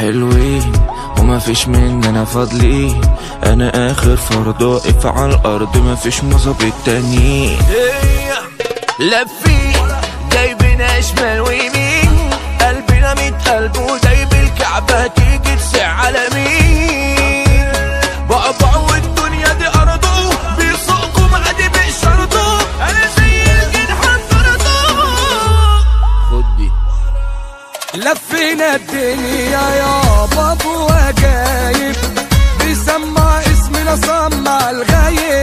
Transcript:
حلوين وما فيش مننا فاضلين انا اخر فرد واقف على الارض ما فيش مظابيط تانيين لفين جايبنا شمال ويمين قلبنا ميت قلب ودايب الكعبة تيجي تسع على مين بقبع والدنيا دي أرضه بيرزقكم عادي بشرطه أنا زي الجنحة فرضه خد دي لفينا الدنيا يابا ابو جايب بيسمع اسمنا سمع الغايب